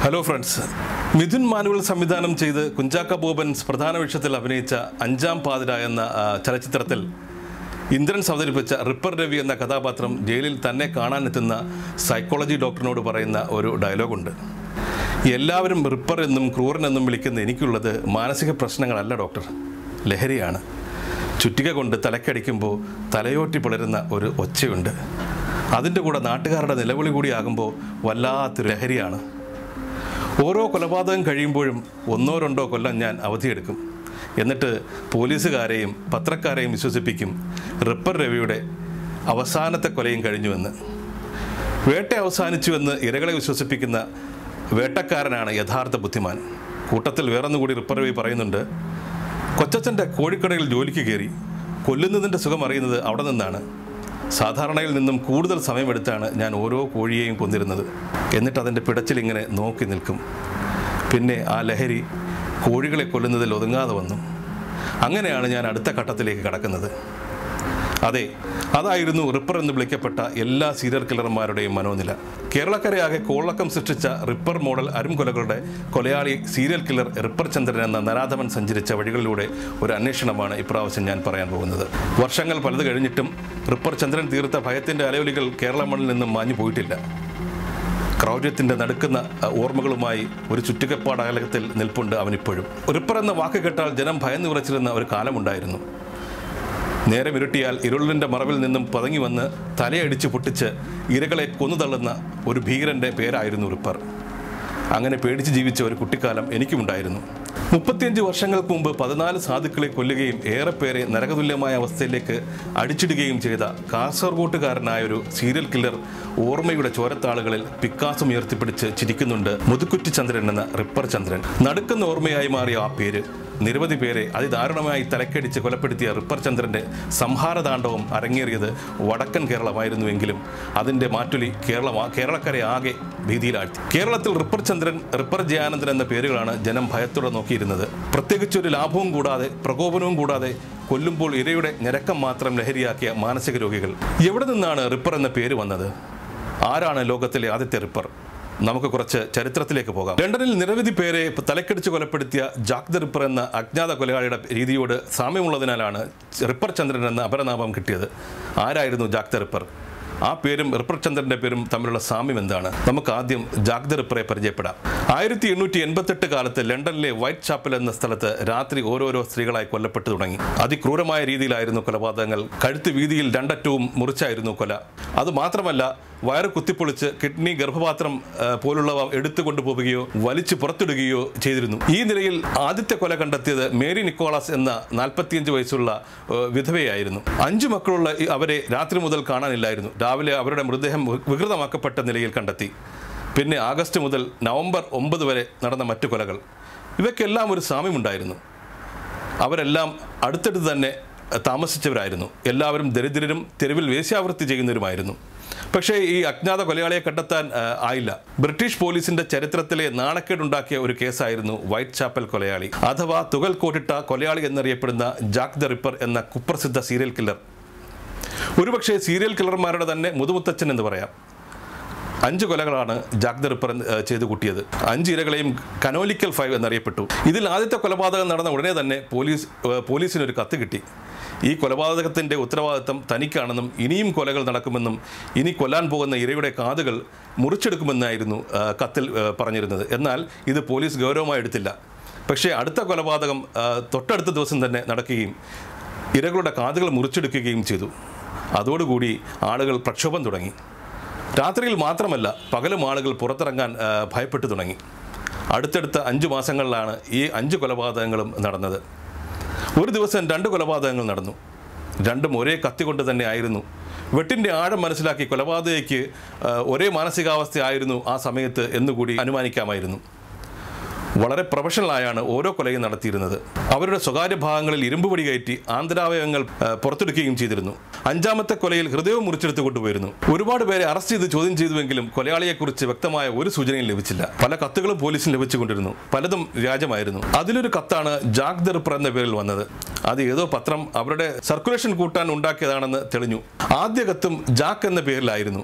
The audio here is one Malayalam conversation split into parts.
ഹലോ ഫ്രണ്ട്സ് മിഥുൻ മാനുവൽ സംവിധാനം ചെയ്ത് കുഞ്ചാക്ക ബോബൻസ് പ്രധാന വേഷത്തിൽ അഭിനയിച്ച അഞ്ചാം പാതിര എന്ന ആ, ചലച്ചിത്രത്തിൽ ഇന്ദ്രൻസ് അവതരിപ്പിച്ച റിപ്പർ രവി എന്ന കഥാപാത്രം ജയിലിൽ തന്നെ കാണാനെത്തുന്ന സൈക്കോളജി ഡോക്ടറിനോട് പറയുന്ന ഒരു ഡയലോഗുണ്ട് എല്ലാവരും റിപ്പർ എന്നും ക്രൂരൻ എന്നും വിളിക്കുന്ന എനിക്കുള്ളത് മാനസിക പ്രശ്നങ്ങളല്ല ഡോക്ടർ ലഹരിയാണ് ചുറ്റിക കൊണ്ട് തലക്കടിക്കുമ്പോൾ തലയോട്ടി പിളരുന്ന ഒരു ഒച്ചയുണ്ട് അതിൻ്റെ കൂടെ നാട്ടുകാരുടെ നിലവിളി കൂടിയാകുമ്പോൾ വല്ലാത്തൊരു ലഹരിയാണ് ഓരോ കൊലപാതകം കഴിയുമ്പോഴും ഒന്നോ രണ്ടോ കൊല്ലം ഞാൻ അവധിയെടുക്കും എന്നിട്ട് പോലീസുകാരെയും പത്രക്കാരെയും വിശ്വസിപ്പിക്കും റിപ്പർ രവിയുടെ അവസാനത്തെ കൊലയും കഴിഞ്ഞുവെന്ന് വേട്ട അവസാനിച്ചുവെന്ന് ഇരകളെ വിശ്വസിപ്പിക്കുന്ന വേട്ടക്കാരനാണ് യഥാർത്ഥ ബുദ്ധിമാൻ കൂട്ടത്തിൽ വേറൊന്നുകൂടി റിപ്പർ രവി പറയുന്നുണ്ട് കൊച്ചച്ഛൻ്റെ കോഴിക്കടയിൽ ജോലിക്ക് കയറി കൊല്ലുന്നതിൻ്റെ സുഖം അറിയുന്നത് അവിടെ നിന്നാണ് സാധാരണയിൽ നിന്നും കൂടുതൽ സമയമെടുത്താണ് ഞാൻ ഓരോ കോഴിയെയും കൊന്നിരുന്നത് എന്നിട്ട് അതിൻ്റെ പിടച്ചിൽ ഇങ്ങനെ നോക്കി നിൽക്കും പിന്നെ ആ ലഹരി കോഴികളെ കൊല്ലുന്നതിൽ ഒതുങ്ങാതെ വന്നു അങ്ങനെയാണ് ഞാൻ അടുത്ത ഘട്ടത്തിലേക്ക് കടക്കുന്നത് അതെ അതായിരുന്നു റിപ്പർ എന്ന് വിളിക്കപ്പെട്ട എല്ലാ സീരിയൽ കില്ലർമാരുടെയും മനോനില കേരളക്കരയാകെ കോളക്കം സൃഷ്ടിച്ച റിപ്പർ മോഡൽ അരുംകൊലകളുടെ കൊലയാളി സീരിയൽ കില്ലർ റിപ്പർ ചന്ദ്രൻ എന്ന നരാധവൻ സഞ്ചരിച്ച വഴികളിലൂടെ ഒരു അന്വേഷണമാണ് ഇപ്രാവശ്യം ഞാൻ പറയാൻ പോകുന്നത് വർഷങ്ങൾ പലത് കഴിഞ്ഞിട്ടും റിപ്പർ ചന്ദ്രൻ തീർത്ത ഭയത്തിന്റെ അലയൊലികൾ കേരള മണ്ണിൽ നിന്നും മാഞ്ഞു പോയിട്ടില്ല ക്രൗര്യത്തിന്റെ നടുക്കുന്ന അഹ്, ഓർമ്മകളുമായി ഒരു ചുറ്റുകപ്പാട് അകലത്തിൽ നിൽപ്പുണ്ട് അവനിപ്പോഴും റിപ്പർ എന്ന വാക്ക് കേട്ടാൽ ജനം ഭയന്ന് വിറച്ചിരുന്ന ഒരു കാലമുണ്ടായിരുന്നു നേരം ഇരുട്ടിയാൽ ഇരുളിൻ്റെ മറവിൽ നിന്നും പതങ്ങി വന്ന് തലയടിച്ച് പൊട്ടിച്ച് ഇരകളെ കൊന്നുതള്ളുന്ന ഒരു ഭീകരന്റെ പേരായിരുന്നു റിപ്പർ അങ്ങനെ പേടിച്ച് ജീവിച്ച ഒരു കുട്ടിക്കാലം എനിക്കുമുണ്ടായിരുന്നു മുപ്പത്തിയഞ്ച് വർഷങ്ങൾക്ക് മുമ്പ് പതിനാല് സാധുക്കളെ കൊല്ലുകയും ഏറെ പേരെ നരകതുല്യമായ അവസ്ഥയിലേക്ക് അടിച്ചിടുകയും ചെയ്ത കാസർഗോട്ടുകാരനായ ഒരു സീരിയൽ കില്ലർ ഓർമ്മയുടെ ചോരത്താളുകളിൽ പിക്കാസം ഉയർത്തിപ്പിടിച്ച് ചിരിക്കുന്നുണ്ട് മുതുക്കുറ്റി ചന്ദ്രൻ എന്ന റിപ്പർ ചന്ദ്രൻ നടുക്കുന്ന ഓർമ്മയായി മാറിയ ആ പേര് നിരവധി പേരെ അതിദാരുണമായി തലക്കടിച്ച് കൊലപ്പെടുത്തിയ റിപ്പർ ചന്ദ്രന്റെ സംഹാരതാണ്ഡവം അരങ്ങേറിയത് വടക്കൻ കേരളമായിരുന്നുവെങ്കിലും അതിന്റെ മാറ്റൊലി കേരള കേരളക്കരെ ആകെ ഭീതിയിലാഴ്ത്തി കേരളത്തിൽ റിപ്പർ ചന്ദ്രൻ റിപ്പർ ജയാനന്ദൻ എന്ന പേരുകളാണ് ജനം ഭയത്തോടെ നോക്കിയിരുന്നത് പ്രത്യേകിച്ച് ഒരു ലാഭവും കൂടാതെ പ്രകോപനവും കൂടാതെ കൊല്ലുമ്പോൾ ഇരയുടെ ഞരക്കം മാത്രം ലഹരിയാക്കിയ മാനസിക രോഗികൾ എവിടെ നിന്നാണ് റിപ്പർ എന്ന പേര് വന്നത് ആരാണ് ലോകത്തിലെ ആദ്യത്തെ റിപ്പർ നമുക്ക് കുറച്ച് ചരിത്രത്തിലേക്ക് പോകാം ലണ്ടനിൽ നിരവധി പേരെ തലക്കടിച്ച് കൊലപ്പെടുത്തിയ ജാക്ക് ദ റിപ്പർ എന്ന അജ്ഞാത കൊലയാളിയുടെ രീതിയോട് സാമ്യമുള്ളതിനാലാണ് റിപ്പർ ചന്ദ്രൻ എന്ന അപരനാമം കിട്ടിയത് ആരായിരുന്നു ജാക്ക് ദ റിപ്പർ ആ പേരും റിപ്പർ ചന്ദ്രന്റെ പേരും തമ്മിലുള്ള സാമ്യം എന്താണ് നമുക്ക് ആദ്യം ജാക്ക് ദ റിപ്പറെ പരിചയപ്പെടാം ആയിരത്തി എണ്ണൂറ്റി എൺപത്തെട്ട് കാലത്ത് ലണ്ടനിലെ വൈറ്റ് ചാപ്പൽ എന്ന സ്ഥലത്ത് രാത്രി ഓരോരോ സ്ത്രീകളായി കൊല്ലപ്പെട്ടു തുടങ്ങി അതിക്രൂരമായ രീതിയിലായിരുന്നു കൊലപാതകങ്ങൾ കഴുത്ത് വീതിയിൽ രണ്ടറ്റവും മുറിച്ചായിരുന്നു കൊല അത് മാത്രമല്ല വയറ് കുത്തിപ്പൊളിച്ച് കിഡ്നി ഗർഭപാത്രം ആ, പോലുള്ളവ എടുത്തു കൊണ്ടുപോവുകയോ വലിച്ചു പുറത്തിടുകയോ ചെയ്തിരുന്നു ഈ നിലയിൽ ആദ്യത്തെ കൊല കണ്ടെത്തിയത് മേരി നിക്കോളാസ് എന്ന നാൽപ്പത്തിയഞ്ച് വയസ്സുള്ള ആ, വിധവയായിരുന്നു അഞ്ചു മക്കളുള്ള ഈ അവരെ രാത്രി മുതൽ കാണാനില്ലായിരുന്നു രാവിലെ അവരുടെ മൃതദേഹം വി- വികൃതമാക്കപ്പെട്ട നിലയിൽ കണ്ടെത്തി പിന്നെ ആഗസ്റ്റ് മുതൽ നവംബർ ഒമ്പത് വരെ നടന്ന മറ്റു കൊലകൾ ഇവയ്ക്കെല്ലാം ഒരു സാമ്യമുണ്ടായിരുന്നു അവരെല്ലാം അടുത്തടുത്ത് തന്നെ അഹ്, താമസിച്ചവരായിരുന്നു എല്ലാവരും ദരിദ്രരും തെരുവിൽ വേശ്യാവൃത്തി ചെയ്യുന്നവരുമായിരുന്നു പക്ഷേ ഈ അജ്ഞാത കൊലയാളിയെ കണ്ടെത്താൻ അഹ്, ആയില്ല ബ്രിട്ടീഷ് പോലീസിന്റെ ചരിത്രത്തിലെ നാണക്കേടുണ്ടാക്കിയ ഒരു കേസായിരുന്നു വൈറ്റ് ചാപ്പൽ കൊലയാളി അഥവാ തുകൽ കോട്ടിട്ട കൊലയാളി എന്നറിയപ്പെടുന്ന ജാക്ക് ദ റിപ്പർ എന്ന കുപ്രസിദ്ധ സീരിയൽ കില്ലർ ഒരുപക്ഷെ സീരിയൽ കില്ലർമാരുടെ തന്നെ മുതുമുത്തച്ഛൻ എന്ന് പറയാം അഞ്ച് കൊലകളാണ് ജാക്ക് ദ റിപ്പർ ഏഹ്, ചെയ്തു കൂട്ടിയത് അഞ്ച് ഇരകളെയും കനോലിക്കൽ ഫൈവ് എന്നറിയപ്പെട്ടു ഇതിൽ ആദ്യത്തെ കൊലപാതകം നടന്ന ഉടനെ തന്നെ പോലീസ് ഏഹ്, പോലീസിന് ഒരു കത്ത് കിട്ടി ഈ കൊലപാതകത്തിന്റെ ഉത്തരവാദിത്തം തനിക്കാണെന്നും ഇനിയും കൊലകൾ നടക്കുമെന്നും ഇനി കൊല്ലാൻ പോകുന്ന ഇരയുടെ കാതുകൾ മുറിച്ചെടുക്കുമെന്നായിരുന്നു ഏഹ്, കത്തിൽ ഏഹ്, പറഞ്ഞിരുന്നത് എന്നാൽ ഇത് പോലീസ് ഗൗരവമായി എടുത്തില്ല പക്ഷേ അടുത്ത കൊലപാതകം ഏഹ്, തൊട്ടടുത്ത ദിവസം തന്നെ നടക്കുകയും ഇരകളുടെ കാതുകൾ മുറിച്ചെടുക്കുകയും ചെയ്തു അതോടുകൂടി ആളുകൾ പ്രക്ഷോഭം തുടങ്ങി രാത്രിയിൽ മാത്രമല്ല പകലും ആളുകൾ പുറത്തിറങ്ങാൻ ആ, ഭയപ്പെട്ടു തുടങ്ങി അടുത്തടുത്ത അഞ്ച് മാസങ്ങളിലാണ് ഈ അഞ്ച് കൊലപാതകങ്ങളും നടന്നത് ഒരു ദിവസം രണ്ട് കൊലപാതകങ്ങൾ നടന്നു രണ്ടും ഒരേ കത്തി കൊണ്ട് തന്നെ ആയിരുന്നു വെട്ടിൻ്റെ ആഴം മനസ്സിലാക്കി കൊലപാതകയ്ക്ക് ആ, ഒരേ മാനസികാവസ്ഥയായിരുന്നു ആ സമയത്ത് എന്നുകൂടി അനുമാനിക്കാമായിരുന്നു വളരെ പ്രൊഫഷണലായാണ് ഓരോ കൊലയും നടത്തിയിരുന്നത് അവരുടെ സ്വകാര്യ ഭാഗങ്ങളിൽ ഇരുമ്പ് പൊടി കയറ്റി ആന്തരാവയവങ്ങൾ ആ, പുറത്തെടുക്കുകയും ചെയ്തിരുന്നു അഞ്ചാമത്തെ കൊലയിൽ ഹൃദയവും മുറിച്ചെടുത്ത് കൊണ്ടുപോയിരുന്നു ഒരുപാട് പേരെ അറസ്റ്റ് ചെയ്ത് ചോദ്യം ചെയ്തുവെങ്കിലും കൊലയാളിയെക്കുറിച്ച് വ്യക്തമായ ഒരു സൂചനയും ലഭിച്ചില്ല പല കത്തുകളും പോലീസിന് ലഭിച്ചുകൊണ്ടിരുന്നു പലതും വ്യാജമായിരുന്നു അതിലൊരു കത്താണ് ജാക്ക് ദ റിപ്പർ എന്ന പേരിൽ വന്നത് അത് ഏതോ പത്രം അവരുടെ സർക്കുലേഷൻ കൂട്ടാൻ ഉണ്ടാക്കിയതാണെന്ന് തെളിഞ്ഞു ആദ്യ കത്തും ജാക്ക് എന്ന പേരിലായിരുന്നു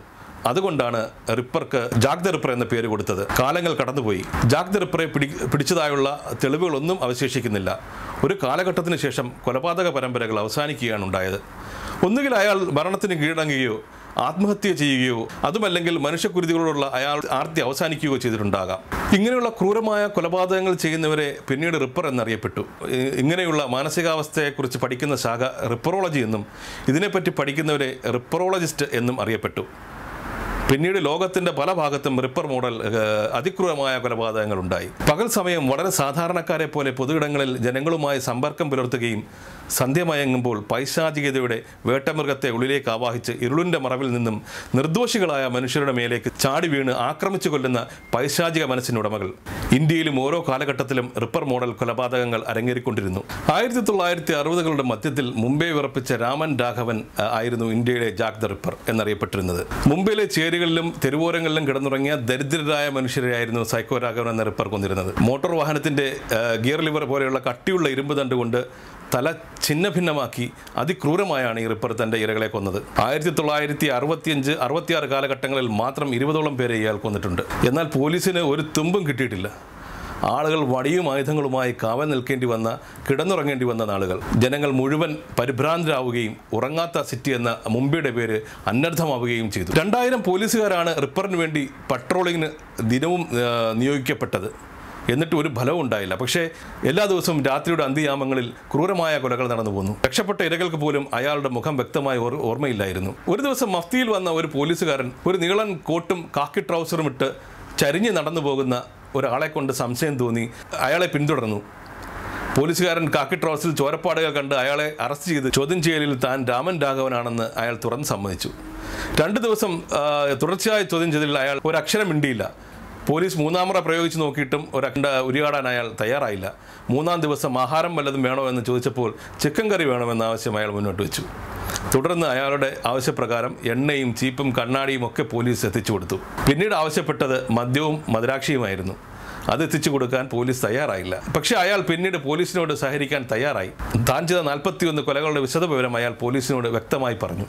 അതുകൊണ്ടാണ് റിപ്പർക്ക് ജാഗ് ദ റിപ്പർ എന്ന പേര് കൊടുത്തത് കാലങ്ങൾ കടന്നുപോയി ജാഗ് ദ റിപ്പറെ പിടി പിടിച്ചതായുള്ള തെളിവുകളൊന്നും അവശേഷിക്കുന്നില്ല ഒരു കാലഘട്ടത്തിന് ശേഷം കൊലപാതക പരമ്പരകൾ അവസാനിക്കുകയാണ് ഉണ്ടായത് ഒന്നുകിൽ അയാൾ മരണത്തിന് കീഴടങ്ങുകയോ ആത്മഹത്യ ചെയ്യുകയോ അതുമല്ലെങ്കിൽ മനുഷ്യക്കുരുതികളോടുള്ള അയാൾ ആർത്തി അവസാനിക്കുകയോ ചെയ്തിട്ടുണ്ടാകാം ഇങ്ങനെയുള്ള ക്രൂരമായ കൊലപാതകങ്ങൾ ചെയ്യുന്നവരെ പിന്നീട് റിപ്പർ എന്നറിയപ്പെട്ടു ഇ- ഇങ്ങനെയുള്ള മാനസികാവസ്ഥയെക്കുറിച്ച് പഠിക്കുന്ന ശാഖ റിപ്പറോളജി എന്നും ഇതിനെപ്പറ്റി പഠിക്കുന്നവരെ റിപ്പറോളജിസ്റ്റ് എന്നും അറിയപ്പെട്ടു പിന്നീട് ലോകത്തിന്റെ പല ഭാഗത്തും റിപ്പർ മോഡൽ ഏഹ്, അതിക്രൂരമായ കൊലപാതകങ്ങൾ ഉണ്ടായി പകൽ സമയം വളരെ സാധാരണക്കാരെ പോലെ പൊതുയിടങ്ങളിൽ ജനങ്ങളുമായി സമ്പർക്കം പുലർത്തുകയും സന്ധ്യമയങ്ങുമ്പോൾ പൈശാചികതയുടെ വേട്ടമൃഗത്തെ ഉള്ളിലേക്ക് ആവാഹിച്ച് ഇരുളിന്റെ മറവിൽ നിന്നും നിർദോഷികളായ മനുഷ്യരുടെ മേലേക്ക് ചാടി വീണ് ആക്രമിച്ചു കൊല്ലുന്ന പൈശാചിക മനസ്സിനുടമകൾ ഇന്ത്യയിലും ഓരോ കാലഘട്ടത്തിലും റിപ്പർ മോഡൽ കൊലപാതകങ്ങൾ അരങ്ങേറിക്കൊണ്ടിരുന്നു ആയിരത്തി തൊള്ളായിരത്തി അറുപതുകളുടെ മധ്യത്തിൽ മുംബൈ വിറപ്പിച്ച രാമൻ രാഘവൻ ആ, ആയിരുന്നു ഇന്ത്യയുടെ ജാക്ക് ദ റിപ്പർ എന്നറിയപ്പെട്ടിരുന്നത് മുംബൈയിലെ ചേരികളിലും തെരുവോരങ്ങളിലും കിടന്നുറങ്ങിയ ദരിദ്രരായ മനുഷ്യരെയായിരുന്നു സൈക്കോ രാഘവൻ എന്ന റിപ്പർ കൊന്നിരുന്നത് മോട്ടോർ വാഹനത്തിന്റെ ആ, ഗിയർ ലിവർ പോലെയുള്ള കട്ടിയുള്ള ഇരുമ്പ് തണ്ട് കൊണ്ട് തല ഛിന്ന ഭിന്നമാക്കി അതിക്രൂരമായാണ് ഈ റിപ്പർ തന്റെ ഇരകളെ കൊന്നത് ആയിരത്തി തൊള്ളായിരത്തി അറുപത്തിയഞ്ച് അറുപത്തിയാറ് കാലഘട്ടങ്ങളിൽ മാത്രം ഇരുപതോളം പേരെ ഇയാൾ കൊന്നിട്ടുണ്ട് എന്നാൽ പോലീസിന് ഒരു തുമ്പും കിട്ടിയിട്ടില്ല ആളുകൾ വടിയും ആയുധങ്ങളുമായി കാവൽ നിൽക്കേണ്ടി വന്ന കിടന്നുറങ്ങേണ്ടി വന്ന നാളുകൾ ജനങ്ങൾ മുഴുവൻ പരിഭ്രാന്തരാവുകയും ഉറങ്ങാത്ത സിറ്റി എന്ന മുംബൈയുടെ പേര് അനർത്ഥമാവുകയും ചെയ്തു രണ്ടായിരം പോലീസുകാരാണ് റിപ്പറിന് വേണ്ടി പട്രോളിങ്ങിന് ദിനവും ആ, നിയോഗിക്കപ്പെട്ടത് എന്നിട്ട് ഒരു ഫലവും ഉണ്ടായില്ല പക്ഷേ എല്ലാ ദിവസവും രാത്രിയുടെ അന്ത്യയാമങ്ങളിൽ ക്രൂരമായ കൊലകൾ നടന്നു പോന്നു രക്ഷപ്പെട്ട ഇരകൾക്ക് പോലും അയാളുടെ മുഖം വ്യക്തമായി ഓർ- ഓർമ്മയില്ലായിരുന്നു ഒരു ദിവസം മഫ്തിയിൽ വന്ന ഒരു പോലീസുകാരൻ ഒരു നീളൻ കോട്ടും കാക്കി ട്രൗസറും ഇട്ട് ചരിഞ്ഞ് നടന്നു പോകുന്ന ഒരാളെ കൊണ്ട് സംശയം തോന്നി അയാളെ പിന്തുടർന്നു പോലീസുകാരൻ കാക്കി ട്രൗസിൽ ചോരപ്പാടുകൾ കണ്ട് അയാളെ അറസ്റ്റ് ചെയ്ത് ചോദ്യം ചെയ്യലിൽ താൻ രാമൻ രാഘവനാണെന്ന് അയാൾ തുറന്ന് സമ്മതിച്ചു രണ്ട് ദിവസം ആ, തുടർച്ചയായി ചോദ്യം ചെയ്തതിൽ അയാൾ ഒരു അക്ഷരം മിണ്ടിയില്ല പോലീസ് മൂന്നാമറ പ്രയോഗിച്ച് നോക്കിയിട്ടും ഒരു അണ്ട ഉരിയാടാൻ അയാൾ തയ്യാറായില്ല മൂന്നാം ദിവസം ആഹാരം വല്ലതും വേണോ എന്ന് ചോദിച്ചപ്പോൾ ചിക്കൻ കറി വേണമെന്ന ആവശ്യം അയാൾ മുന്നോട്ട് വെച്ചു തുടർന്ന് അയാളുടെ ആവശ്യപ്രകാരം എണ്ണയും ചീപ്പും കണ്ണാടിയും ഒക്കെ പോലീസ് എത്തിച്ചു കൊടുത്തു പിന്നീട് ആവശ്യപ്പെട്ടത് മദ്യവും മദരാക്ഷിയുമായിരുന്നു അത് എത്തിച്ചു കൊടുക്കാൻ പോലീസ് തയ്യാറായില്ല പക്ഷേ അയാൾ പിന്നീട് പോലീസിനോട് സഹകരിക്കാൻ തയ്യാറായി താൻ ചെയ്ത നാൽപ്പത്തിയൊന്ന് കൊലകളുടെ വിശദവിവരം അയാൾ പോലീസിനോട് വ്യക്തമായി പറഞ്ഞു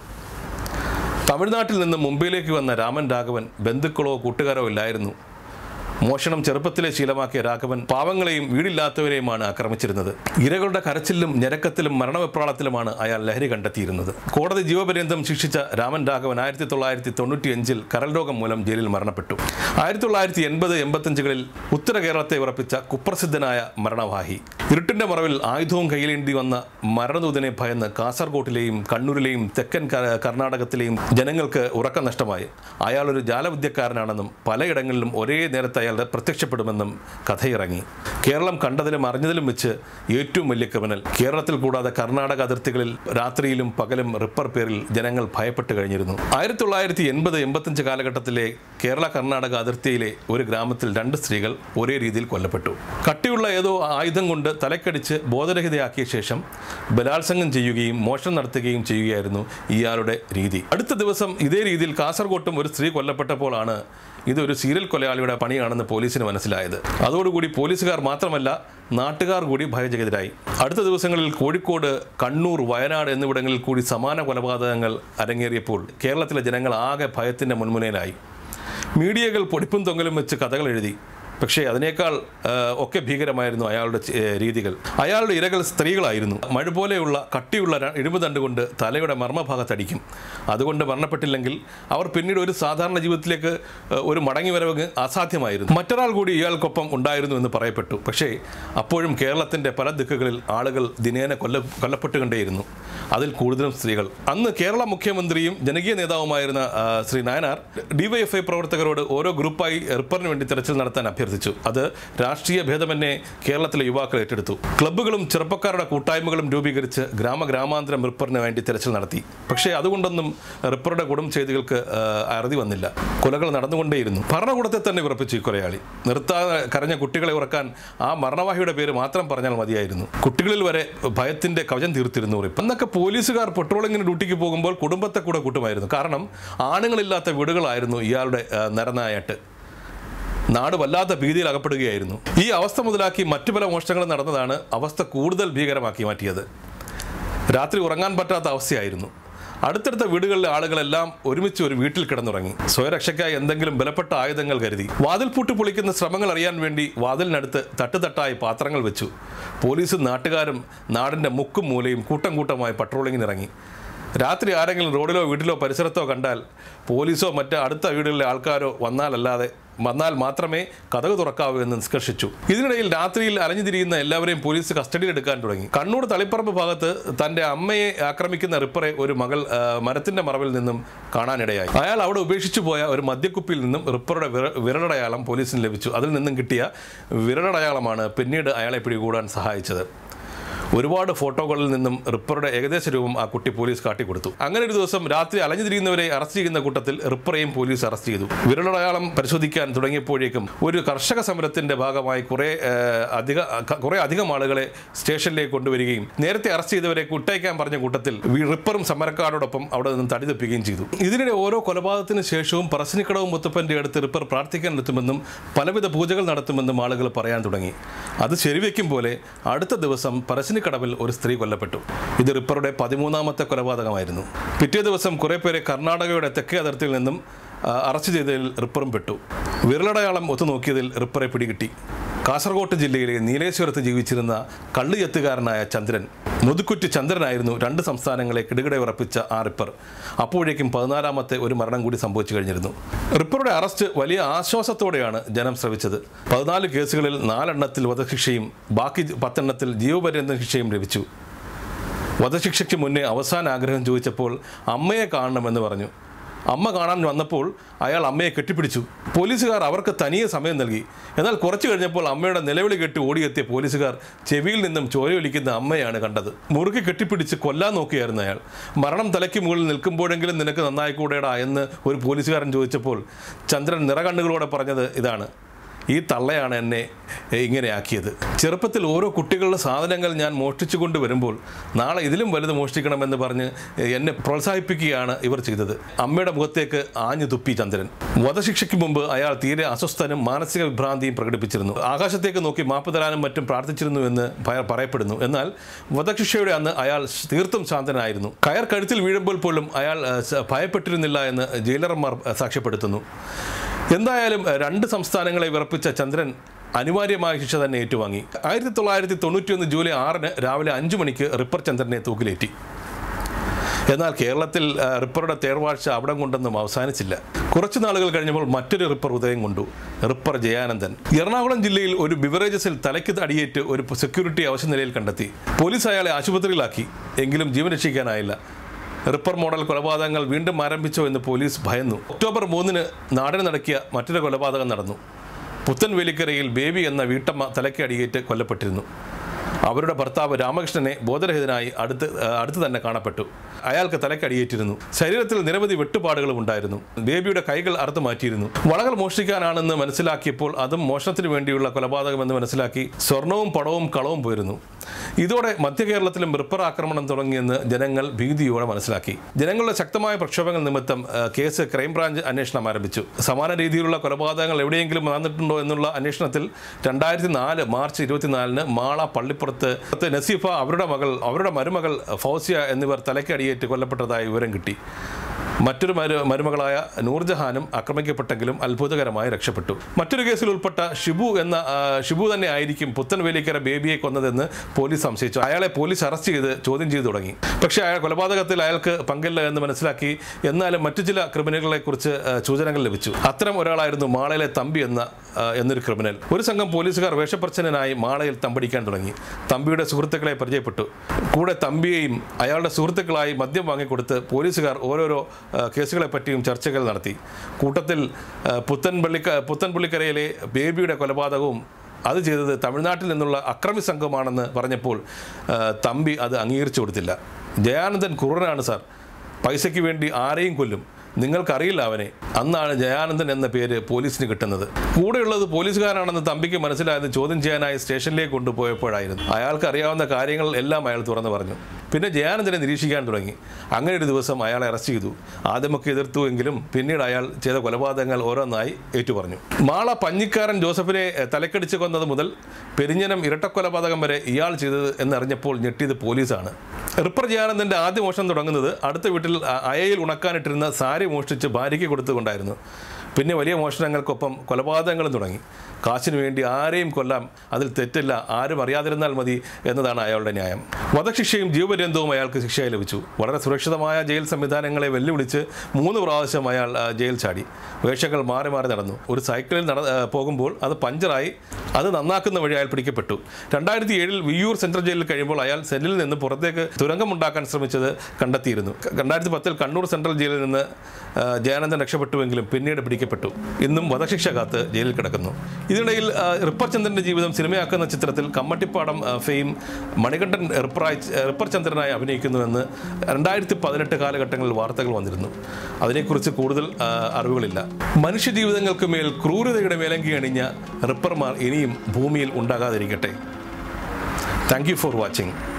തമിഴ്നാട്ടിൽ നിന്ന് മുംബൈയിലേക്ക് വന്ന രാമൻ രാഘവൻ ബന്ധുക്കളോ കൂട്ടുകാരോ ഇല്ലായിരുന്നു മോഷണം ചെറുപ്പത്തിലെ ശീലമാക്കിയ രാഘവൻ പാവങ്ങളെയും വീടില്ലാത്തവരെയുമാണ് ആക്രമിച്ചിരുന്നത് ഇരകളുടെ കരച്ചിലും ഞരക്കത്തിലും മരണവെപ്രാളത്തിലുമാണ് അയാൾ ലഹരി കണ്ടെത്തിയിരുന്നത് കോടതി ജീവപര്യന്തം ശിക്ഷിച്ച രാമൻ രാഘവൻ ആയിരത്തി തൊള്ളായിരത്തി തൊണ്ണൂറ്റിയഞ്ചിൽ കരൾ രോഗം മൂലം ജയിലിൽ മരണപ്പെട്ടു ആയിരത്തി തൊള്ളായിരത്തി എൺപത് എൺപത്തഞ്ചുകളിൽ ഉത്തര കേരളത്തെ ഉറപ്പിച്ച കുപ്രസിദ്ധനായ മരണവാഹി ഇരുട്ടിന്റെ മറവിൽ ആയുധവും കയ്യിലേന്തി വന്ന മരണദൂതനെ ഭയന്ന് കാസർഗോട്ടിലെയും കണ്ണൂരിലെയും തെക്കൻ ക- കർണാടകത്തിലെയും ജനങ്ങൾക്ക് ഉറക്കം നഷ്ടമായി അയാൾ ഒരു ജാലവിദ്യക്കാരനാണെന്നും പലയിടങ്ങളിലും ഒരേ നേരത്തെ അയാൾ പ്രത്യക്ഷപ്പെടുമെന്നും കഥയിറങ്ങി കേരളം കണ്ടതിലും അറിഞ്ഞതിലും വെച്ച് ഏറ്റവും വലിയ ക്രിമിനൽ കേരളത്തിൽ കൂടാതെ കർണാടക അതിർത്തികളിൽ രാത്രിയിലും പകലും റിപ്പർ പേരിൽ ജനങ്ങൾ ഭയപ്പെട്ട് കഴിഞ്ഞിരുന്നു ആയിരത്തി തൊള്ളായിരത്തി എൺപത് എൺപത്തഞ്ച് കാലഘട്ടത്തിലെ കേരള കർണാടക അതിർത്തിയിലെ ഒരു ഗ്രാമത്തിൽ രണ്ട് സ്ത്രീകൾ ഒരേ രീതിയിൽ കൊല്ലപ്പെട്ടു കട്ടിയുള്ള ഏതോ ആയുധം കൊണ്ട് തലക്കടിച്ച് ബോധരഹിതയാക്കിയ ശേഷം ബലാത്സംഗം ചെയ്യുകയും മോഷണം നടത്തുകയും ചെയ്യുകയായിരുന്നു ഇയാളുടെ രീതി അടുത്ത ദിവസം ഇതേ രീതിയിൽ കാസർഗോട്ടും ഒരു സ്ത്രീ കൊല്ലപ്പെട്ടപ്പോഴാണ് ഇതൊരു സീരിയൽ കൊലയാളിയുടെ പണിയാണെന്ന് പോലീസിന് മനസ്സിലായത് അതോടുകൂടി പോലീസുകാർ മാത്രമല്ല നാട്ടുകാർ കൂടി ഭയചകിതരായി അടുത്ത ദിവസങ്ങളിൽ കോഴിക്കോട് കണ്ണൂർ വയനാട് എന്നിവിടങ്ങളിൽ കൂടി സമാന കൊലപാതകങ്ങൾ അരങ്ങേറിയപ്പോൾ കേരളത്തിലെ ജനങ്ങൾ ആകെ ഭയത്തിൻ്റെ മുൻമുനയിലായി മീഡിയകൾ പൊടിപ്പും തൊങ്ങലും വെച്ച് കഥകൾ എഴുതി പക്ഷേ അതിനേക്കാൾ ആ, ഒക്കെ ഭീകരമായിരുന്നു അയാളുടെ ചെ- ഏ, രീതികൾ അയാളുടെ ഇരകൾ സ്ത്രീകളായിരുന്നു മഴ പോലെയുള്ള കട്ടിയുള്ള ര- ഇടിമുതണ്ട് കൊണ്ട് തലയുടെ മർമ്മഭാഗത്തടിക്കും അതുകൊണ്ട് മരണപ്പെട്ടില്ലെങ്കിൽ അവർ പിന്നീട് ഒരു സാധാരണ ജീവിതത്തിലേക്ക് ആ, ഒരു മടങ്ങിവരവ് അസാധ്യമായിരുന്നു മറ്റൊരാൾ കൂടി ഇയാൾക്കൊപ്പം ഉണ്ടായിരുന്നു എന്ന് പറയപ്പെട്ടു പക്ഷേ അപ്പോഴും കേരളത്തിൻ്റെ പല ദിക്കുകളിൽ ആളുകൾ ദിനേന കൊല്ല കൊല്ലപ്പെട്ടുകൊണ്ടേയിരുന്നു അതിൽ കൂടുതലും സ്ത്രീകൾ അന്ന് കേരള മുഖ്യമന്ത്രിയും ജനകീയ നേതാവുമായിരുന്ന ആ, ശ്രീ നായനാർ ഡിവൈഎഫ്ഐ പ്രവർത്തകരോട് ഓരോ ഗ്രൂപ്പായി റിപ്പറിന് വേണ്ടി തെരച്ചിൽ നടത്താൻ അഭ്യർത്ഥിച്ചു അത് രാഷ്ട്രീയ ഭേദമന്യേ കേരളത്തിലെ യുവാക്കൾ ഏറ്റെടുത്തു ക്ലബ്ബുകളും ചെറുപ്പക്കാരുടെ കൂട്ടായ്മകളും രൂപീകരിച്ച് ഗ്രാമഗ്രാമാന്തരം റിപ്പറിന് വേണ്ടി തെരച്ചിൽ നടത്തി പക്ഷേ അതുകൊണ്ടൊന്നും റിപ്പറുടെ കൊടും ചെയ്തികൾക്ക് ആ, അറുതി വന്നില്ല കൊലകൾ നടന്നുകൊണ്ടേയിരുന്നു ഭരണകൂടത്തെ തന്നെ വിറപ്പിച്ചു ഈ കൊലയാളി നിർത്താതെ കരഞ്ഞ കുട്ടികളെ ഉറക്കാൻ ആ മരണവാഹിയുടെ പേര് മാത്രം പറഞ്ഞാൽ മതിയായിരുന്നു കുട്ടികളിൽ വരെ ഭയത്തിന്റെ കവചം തീർത്തിരുന്നു റിപ്പ് അന്നൊക്കെ പോലീസുകാർ പെട്രോളിങ്ങിന് ഡ്യൂട്ടിക്ക് പോകുമ്പോൾ കുടുംബത്തെ കൂടെ കൂട്ടുമായിരുന്നു കാരണം ആണുങ്ങളില്ലാത്ത വീടുകളായിരുന്നു ഇയാളുടെ ആ, നരനായാട്ട് നാട് വല്ലാത്ത ഭീതിയിൽ അകപ്പെടുകയായിരുന്നു ഈ അവസ്ഥ മുതലാക്കി മറ്റു പല മോഷണങ്ങളും നടന്നതാണ് അവസ്ഥ കൂടുതൽ ഭീകരമാക്കി മാറ്റിയത് രാത്രി ഉറങ്ങാൻ പറ്റാത്ത അവസ്ഥയായിരുന്നു അടുത്തടുത്ത വീടുകളിലെ ആളുകളെല്ലാം ഒരുമിച്ച് ഒരു വീട്ടിൽ കിടന്നുറങ്ങി സ്വയരക്ഷയ്ക്കായി എന്തെങ്കിലും ബലപ്പെട്ട ആയുധങ്ങൾ കരുതി വാതിൽ പൂട്ടി പൊളിക്കുന്ന ശ്രമങ്ങൾ അറിയാൻ വേണ്ടി വാതിലിനടുത്ത് തട്ടുതട്ടായി പാത്രങ്ങൾ വെച്ചു പോലീസും നാട്ടുകാരും നാടിൻ്റെ മുക്കും മൂലയും കൂട്ടം കൂട്ടമായി പട്രോളിങ്ങിന് ഇറങ്ങി രാത്രി ആരെങ്കിലും റോഡിലോ വീട്ടിലോ പരിസരത്തോ കണ്ടാൽ പോലീസോ മറ്റ് അടുത്ത വീടുകളിലെ ആൾക്കാരോ വന്നാലല്ലാതെ വന്നാൽ മാത്രമേ കഥക് തുറക്കാവൂ എന്ന് നിഷ്കർഷിച്ചു ഇതിനിടയിൽ രാത്രിയിൽ അലഞ്ഞു തിരിയുന്ന എല്ലാവരെയും പോലീസ് കസ്റ്റഡിയിൽ എടുക്കാൻ തുടങ്ങി കണ്ണൂർ തളിപ്പറമ്പ് ഭാഗത്ത് തന്റെ അമ്മയെ ആക്രമിക്കുന്ന റിപ്പറെ ഒരു മകൾ ആ, മരത്തിന്റെ മറവിൽ നിന്നും കാണാനിടയായി അയാൾ അവിടെ ഉപേക്ഷിച്ചു പോയ ഒരു മദ്യക്കുപ്പിയിൽ നിന്നും റിപ്പറുടെ വിര- വിരലടയാളം പോലീസിന് ലഭിച്ചു അതിൽ നിന്നും കിട്ടിയ വിരലടയാളമാണ് പിന്നീട് അയാളെ പിടികൂടാൻ സഹായിച്ചത് ഒരുപാട് ഫോട്ടോകളിൽ നിന്നും റിപ്പറുടെ ഏകദേശ രൂപം ആ കുട്ടി പോലീസ് കാട്ടിക്കൊടുത്തു അങ്ങനെ ഒരു ദിവസം രാത്രി അലഞ്ഞു തിരിയുന്നവരെ അറസ്റ്റ് ചെയ്യുന്ന കൂട്ടത്തിൽ റിപ്പറേയും പോലീസ് അറസ്റ്റ് ചെയ്തു വിരലടയാളം പരിശോധിക്കാൻ തുടങ്ങിയപ്പോഴേക്കും ഒരു കർഷക സമരത്തിന്റെ ഭാഗമായി കുറെ ഏഹ്, അധിക ക- കുറെ അധികം ആളുകളെ സ്റ്റേഷനിലേക്ക് കൊണ്ടുവരികയും നേരത്തെ അറസ്റ്റ് ചെയ്തവരെ കുട്ടയക്കാൻ പറഞ്ഞ കൂട്ടത്തിൽ വി- റിപ്പറും സമരക്കാരോടൊപ്പം അവിടെ നിന്ന് തടി തെപ്പിക്കുകയും ചെയ്തു ഇതിനിടെ ഓരോ കൊലപാതകത്തിന് ശേഷവും പറശ്ശിനിക്കടവ് മുത്തപ്പന്റെ അടുത്ത് റിപ്പർ പ്രാർത്ഥിക്കാൻ എത്തുമെന്നും പലവിധ പൂജകൾ നടത്തുമെന്നും ആളുകൾ പറയാൻ തുടങ്ങി അത് ശരിവെക്കും പോലെ അടുത്ത ദിവസം പറശ്ശിനിക്കടവിൽ ഒരു സ്ത്രീ കൊല്ലപ്പെട്ടു ഇത് റിപ്പറുടെ പതിമൂന്നാമത്തെ കൊലപാതകമായിരുന്നു പിറ്റേ ദിവസം കുറെ പേരെ കർണാടകയുടെ തെക്കേ അതിർത്തിയിൽ നിന്നും ആ, അറസ്റ്റ് ചെയ്തതിൽ റിപ്പറും പെട്ടു വിരലടയാളം ഒത്തുനോക്കിയതിൽ റിപ്പറെ പിടികിട്ടി കാസർഗോഡ് ജില്ലയിലെ നീലേശ്വരത്ത് ജീവിച്ചിരുന്ന കള്ളുചെത്തുകാരനായ ചന്ദ്രൻ മുതുക്കുറ്റി ചന്ദ്രനായിരുന്നു രണ്ട് സംസ്ഥാനങ്ങളെ കിടുകിടെ ഉറപ്പിച്ച ആ റിപ്പർ അപ്പോഴേക്കും പതിനാലാമത്തെ ഒരു മരണം കൂടി സംഭവിച്ചു കഴിഞ്ഞിരുന്നു റിപ്പറുടെ അറസ്റ്റ് വലിയ ആശ്വാസത്തോടെയാണ് ജനം ശ്രവിച്ചത് പതിനാല് കേസുകളിൽ നാലെണ്ണത്തിൽ വധശിക്ഷയും ബാക്കി പത്തെണ്ണത്തിൽ ജീവപര്യന്തം ശിക്ഷയും ലഭിച്ചു വധശിക്ഷയ്ക്ക് മുന്നേ അവസാന ആഗ്രഹം ചോദിച്ചപ്പോൾ അമ്മയെ കാണണമെന്ന് പറഞ്ഞു അമ്മ കാണാൻ വന്നപ്പോൾ അയാൾ അമ്മയെ കെട്ടിപ്പിടിച്ചു പോലീസുകാർ അവർക്ക് തനിയെ സമയം നൽകി എന്നാൽ കുറച്ചു കഴിഞ്ഞപ്പോൾ അമ്മയുടെ നിലവിളി കെട്ടി ഓടിയെത്തിയ പോലീസുകാർ ചെവിയിൽ നിന്നും ചോരയൊലിക്കുന്ന അമ്മയാണ് കണ്ടത് മുറുകെ കെട്ടിപ്പിടിച്ച് കൊല്ലാൻ നോക്കിയായിരുന്നു അയാൾ മരണം തലയ്ക്ക് മുകളിൽ നിൽക്കുമ്പോഴെങ്കിലും നിനക്ക് നന്നായിക്കൂടേടാ എന്ന് ഒരു പോലീസുകാരൻ ചോദിച്ചപ്പോൾ ചന്ദ്രൻ നിറകണ്ണുകളോടെ പറഞ്ഞത് ഇതാണ് ഈ തള്ളയാണ് എന്നെ ഇങ്ങനെയാക്കിയത് ചെറുപ്പത്തിൽ ഓരോ കുട്ടികളുടെ സാധനങ്ങൾ ഞാൻ മോഷ്ടിച്ചു കൊണ്ട് വരുമ്പോൾ നാളെ ഇതിലും വലുത് മോഷ്ടിക്കണമെന്ന് പറഞ്ഞ് എന്നെ പ്രോത്സാഹിപ്പിക്കുകയാണ് ഇവർ ചെയ്തത് അമ്മയുടെ മുഖത്തേക്ക് ആഞ്ഞു തുപ്പി ചന്ദ്രൻ വധശിക്ഷയ്ക്ക് മുമ്പ് അയാൾ തീരെ അസ്വസ്ഥനും മാനസിക വിഭ്രാന്തിയും പ്രകടിപ്പിച്ചിരുന്നു ആകാശത്തേക്ക് നോക്കി മാപ്പ് തരാനും മറ്റും പ്രാർത്ഥിച്ചിരുന്നു എന്ന് ഭയ- പറയപ്പെടുന്നു എന്നാൽ വധശിക്ഷയുടെ അന്ന് അയാൾ തീർത്തും ശാന്തനായിരുന്നു കയർ കഴുത്തിൽ വീഴുമ്പോൾ പോലും അയാൾ ഏഹ്, സ- ഭയപ്പെട്ടിരുന്നില്ല എന്ന് ജയിലർമാർ ഏഹ്, സാക്ഷ്യപ്പെടുത്തുന്നു എന്തായാലും ഏഹ്, രണ്ട് സംസ്ഥാനങ്ങളെ വിറപ്പിച്ച ചന്ദ്രൻ അനിവാര്യമായ ശിക്ഷ തന്നെ ഏറ്റുവാങ്ങി ആയിരത്തി തൊള്ളായിരത്തി തൊണ്ണൂറ്റിയൊന്ന് ജൂലൈ ആറിന് രാവിലെ അഞ്ചു മണിക്ക് റിപ്പർ ചന്ദ്രനെ തൂക്കിലേറ്റി എന്നാൽ കേരളത്തിൽ ആ, റിപ്പറുടെ തേർവാഴ്ച അവിടം കൊണ്ടൊന്നും അവസാനിച്ചില്ല കുറച്ചു നാളുകൾ കഴിഞ്ഞപ്പോൾ മറ്റൊരു റിപ്പർ ഉദയം കൊണ്ടു റിപ്പർ ജയാനന്ദൻ എറണാകുളം ജില്ലയിൽ ഒരു ബിവറേജസിൽ തലയ്ക്ക് അടിയേറ്റ് ഒരു സെക്യൂരിറ്റി അവശ നിലയിൽ കണ്ടെത്തി പോലീസ് അയാളെ ആശുപത്രിയിലാക്കി എങ്കിലും ജീവൻ രക്ഷിക്കാനായില്ല റിപ്പർ മോഡൽ കൊലപാതകങ്ങൾ വീണ്ടും ആരംഭിച്ചോ എന്ന് പോലീസ് ഭയന്നു ഒക്ടോബർ മൂന്നിന് നാടിന് നടക്കിയ മറ്റൊരു കൊലപാതകം നടന്നു പുത്തൻവേലിക്കരയിൽ ബേബി എന്ന വീട്ടമ്മ തലയ്ക്ക് അടിയേറ്റ് കൊല്ലപ്പെട്ടിരുന്നു അവരുടെ ഭർത്താവ് രാമകൃഷ്ണനെ ബോധരഹിതനായി അടുത്ത് ആ, അടുത്ത് തന്നെ കാണപ്പെട്ടു അയാൾക്ക് തലക്കടിയേറ്റിരുന്നു ശരീരത്തിൽ നിരവധി വെട്ടുപാടുകളും ഉണ്ടായിരുന്നു ബേബിയുടെ കൈകൾ അറുത്തു മാറ്റിയിരുന്നു വളകൾ മോഷ്ടിക്കാനാണെന്ന് മനസ്സിലാക്കിയപ്പോൾ അതും മോഷണത്തിന് വേണ്ടിയുള്ള കൊലപാതകമെന്ന് മനസ്സിലാക്കി സ്വർണവും പണവും കളവും പോയിരുന്നു ഇതോടെ മധ്യ കേരളത്തിലും റിപ്പർ ആക്രമണം തുടങ്ങിയെന്ന് ജനങ്ങൾ ഭീതിയോടെ മനസ്സിലാക്കി ജനങ്ങളുടെ ശക്തമായ പ്രക്ഷോഭങ്ങൾ നിമിത്തം ആ, കേസ് ക്രൈംബ്രാഞ്ച് അന്വേഷണം ആരംഭിച്ചു സമാന രീതിയിലുള്ള കൊലപാതകങ്ങൾ എവിടെയെങ്കിലും നടന്നിട്ടുണ്ടോ എന്നുള്ള അന്വേഷണത്തിൽ രണ്ടായിരത്തി നാല് മാർച്ച് ഇരുപത്തിനാലിന് മാള പള്ളിപ്പുറത്ത് നസീഫ അവരുടെ മകൾ അവരുടെ മരുമകൾ ഫൗസിയ എന്നിവർ തലയ്ക്കടിയേറ്റ് കൊല്ലപ്പെട്ടതായി വിവരം കിട്ടി മറ്റൊരു മരു മരുമകളായ നൂർജഹാനും ആക്രമിക്കപ്പെട്ടെങ്കിലും അത്ഭുതകരമായി രക്ഷപ്പെട്ടു മറ്റൊരു കേസിൽ ഉൾപ്പെട്ട ഷിബു എന്ന ആ, ഷിബു തന്നെ ആയിരിക്കും പുത്തൻവേലിക്കര ബേബിയെ കൊന്നതെന്ന് പോലീസ് സംശയിച്ചു അയാളെ പോലീസ് അറസ്റ്റ് ചെയ്ത് ചോദ്യം ചെയ്തു തുടങ്ങി പക്ഷേ അയാൾ കൊലപാതകത്തിൽ അയാൾക്ക് പങ്കില്ല എന്ന് മനസ്സിലാക്കി എന്നാലും മറ്റു ചില ക്രിമിനലുകളെ കുറിച്ച് സൂചനകൾ ലഭിച്ചു അത്തരം ഒരാളായിരുന്നു മാളയിലെ തമ്പി എന്ന ആ, എന്നൊരു ക്രിമിനൽ ഒരു സംഘം പോലീസുകാർ വേഷപ്രച്ഛനായി മാളയിൽ തമ്പടിക്കാൻ തുടങ്ങി തമ്പിയുടെ സുഹൃത്തുക്കളെ പരിചയപ്പെട്ടു കൂടെ തമ്പിയെയും അയാളുടെ സുഹൃത്തുക്കളായി മദ്യം വാങ്ങിക്കൊടുത്ത് പോലീസുകാർ ഓരോരോ ആ, കേസുകളെ പറ്റിയും ചർച്ചകൾ നടത്തി കൂട്ടത്തിൽ ആ, പുത്തൻപള്ളിക്ക പുത്തൻപള്ളിക്കരയിലെ ബേബിയുടെ കൊലപാതകവും അത് ചെയ്തത് തമിഴ്നാട്ടിൽ നിന്നുള്ള അക്രമി സംഘമാണെന്ന് പറഞ്ഞപ്പോൾ ആ, തമ്പി അത് അംഗീകരിച്ചു കൊടുത്തില്ല ജയാനന്ദൻ കുറുനാണ് സാർ പൈസയ്ക്ക് വേണ്ടി ആരെയും കൊല്ലും നിങ്ങൾക്കറിയില്ല അവനെ അന്നാണ് ജയാനന്ദൻ എന്ന പേര് പോലീസിന് കിട്ടുന്നത് കൂടെയുള്ളത് പോലീസുകാരാണെന്ന് തമ്പിക്ക് മനസ്സിലായത് ചോദ്യം ചെയ്യാനായി സ്റ്റേഷനിലേക്ക് കൊണ്ടുപോയപ്പോഴായിരുന്നു അയാൾക്ക് അറിയാവുന്ന കാര്യങ്ങൾ എല്ലാം അയാൾ തുറന്നു പറഞ്ഞു പിന്നെ ജയാനന്ദനെ നിരീക്ഷിക്കാൻ തുടങ്ങി അങ്ങനെ ഒരു ദിവസം അയാളെ അറസ്റ്റ് ചെയ്തു ആദ്യമൊക്കെ എതിർത്തു എങ്കിലും പിന്നീട് അയാൾ ചെയ്ത കൊലപാതകങ്ങൾ ഓരോന്നായി ഏറ്റുപറഞ്ഞു മാള പഞ്ഞിക്കാരൻ ജോസഫിനെ എഹ്, തലക്കടിച്ച് കൊന്നത് മുതൽ പെരിഞ്ഞനം ഇരട്ടക്കൊലപാതകം വരെ ഇയാൾ ചെയ്തത് എന്നറിഞ്ഞപ്പോൾ ഞെട്ടിയത് പോലീസാണ് റിപ്പർ ജയാനന്ദൻ്റെ ആദ്യ മോഷണം തുടങ്ങുന്നത് അടുത്ത വീട്ടിൽ അ- അയയിൽ ഉണക്കാനിട്ടിരുന്ന സാരി മോഷ്ടിച്ച് ഭാര്യയ്ക്ക് കൊടുത്തുകൊണ്ടായിരുന്നു പിന്നെ വലിയ മോഷണങ്ങൾക്കൊപ്പം കൊലപാതകങ്ങളും തുടങ്ങി കാശിനു വേണ്ടി ആരെയും കൊല്ലാം അതിൽ തെറ്റില്ല ആരും അറിയാതിരുന്നാൽ മതി എന്നതാണ് അയാളുടെ ന്യായം വധശിക്ഷയും ജീവപര്യന്തവും അയാൾക്ക് ശിക്ഷയായി ലഭിച്ചു വളരെ സുരക്ഷിതമായ ജയിൽ സംവിധാനങ്ങളെ വെല്ലുവിളിച്ച് മൂന്ന് പ്രാവശ്യം അയാൾ ആ, ജയിൽ ചാടി വേഷങ്ങൾ മാറി മാറി നടന്നു ഒരു സൈക്കിളിൽ നട ആ, പോകുമ്പോൾ അത് പഞ്ചറായി അത് നന്നാക്കുന്ന വഴി അയാൾ പിടിക്കപ്പെട്ടു രണ്ടായിരത്തി ഏഴിൽ വിയ്യൂർ സെൻട്രൽ ജയിലിൽ കഴിയുമ്പോൾ അയാൾ സെല്ലിൽ നിന്ന് പുറത്തേക്ക് തുരങ്കമുണ്ടാക്കാൻ ശ്രമിച്ചത് കണ്ടെത്തിയിരുന്നു രണ്ടായിരത്തി പത്തിൽ കണ്ണൂർ സെൻട്രൽ ജയിലിൽ നിന്ന് ആ, ജയാനന്ദൻ രക്ഷപ്പെട്ടുവെങ്കിലും പിന്നീട് പിടിക്കപ്പെട്ടു ഇന്നും വധശിക്ഷ കാത്ത് ജയിലിൽ കിടക്കുന്നു ഇതിനിടയിൽ ആ, റിപ്പർ ചന്ദ്രന്റെ ജീവിതം സിനിമയാക്കുന്ന ചിത്രത്തിൽ കമ്മട്ടിപ്പാടം ആ, ഫെയിം മണികണ്ഠൻ റിപ്പറായി റിപ്പർ ചന്ദ്രനായി അഭിനയിക്കുന്നുവെന്ന് രണ്ടായിരത്തി പതിനെട്ട് കാലഘട്ടങ്ങളിൽ വാർത്തകൾ വന്നിരുന്നു അതിനെക്കുറിച്ച് കൂടുതൽ ആ, അറിവുകളില്ല മനുഷ്യജീവിതങ്ങൾക്ക് മേൽ ക്രൂരതയുടെ മേലങ്കി അണിഞ്ഞ റിപ്പർമാർ ഇനിയും ഭൂമിയിൽ ഉണ്ടാകാതിരിക്കട്ടെ താങ്ക് യു ഫോർ വാച്ചിങ്